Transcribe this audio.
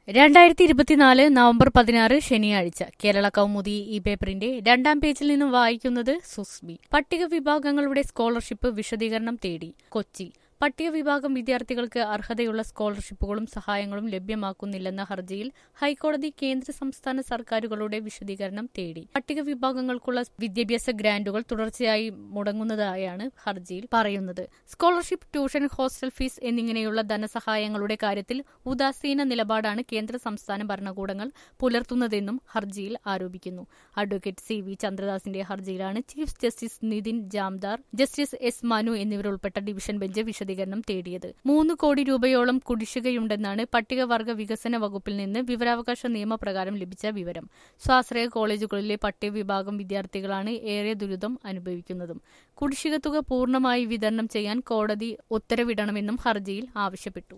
രണ്ടായിരത്തി ഇരുപത്തിനാല് നവംബർ പതിനാറ് ശനിയാഴ്ച കേരള കൗമുദി ഈ പേപ്പറിന്റെ രണ്ടാം പേജിൽ നിന്നും വായിക്കുന്നത് സുസ്മി പട്ടിക വിഭാഗങ്ങളുടെ സ്കോളർഷിപ്പ് വിശദീകരണം തേടി കൊച്ചി പട്ടിക വിഭാഗം വിദ്യാർത്ഥികൾക്ക് അർഹതയുള്ള സ്കോളർഷിപ്പുകളും സഹായങ്ങളും ലഭ്യമാക്കുന്നില്ലെന്ന ഹർജിയിൽ ഹൈക്കോടതി കേന്ദ്ര സംസ്ഥാന സർക്കാരുകളുടെ വിശദീകരണം തേടി പട്ടിക വിഭാഗങ്ങൾക്കുള്ള വിദ്യാഭ്യാസ ഗ്രാന്റുകൾ തുടർച്ചയായി മുടങ്ങുന്നതായാണ് ഹർജിയിൽ പറയുന്നത് സ്കോളർഷിപ്പ് ട്യൂഷൻ ഹോസ്റ്റൽ ഫീസ് എന്നിങ്ങനെയുള്ള ധനസഹായങ്ങളുടെ കാര്യത്തിൽ ഉദാസീന നിലപാടാണ് കേന്ദ്ര സംസ്ഥാന ഭരണകൂടങ്ങൾ പുലർത്തുന്നതെന്നും ഹർജിയിൽ ആരോപിക്കുന്നു അഡ്വക്കേറ്റ് സി വി ചന്ദ്രദാസിന്റെ ഹർജിയിലാണ് chief justice Nithin Jamdar justice S Manu എന്നിവരുൾപ്പെട്ട ഡിവിഷൻ ബെഞ്ച് വിശദീകരണം തേടിയത് മൂന്ന് കോടി രൂപയോളം കുടിശ്ശികയുണ്ടെന്നാണ് പട്ടികവർഗ വികസന വകുപ്പിൽ നിന്ന് വിവരാവകാശ നിയമപ്രകാരം ലഭിച്ച വിവരം സ്വാശ്രയ കോളേജുകളിലെ പട്ടിക വിഭാഗം വിദ്യാർത്ഥികളാണ് ഏറെ ദുരിതം അനുഭവിക്കുന്നതും കുടിശ്ശിക തുക പൂർണ്ണമായി വിതരണം ചെയ്യാൻ കോടതി ഉത്തരവിടണമെന്നും ഹർജിയിൽ ആവശ്യപ്പെട്ടു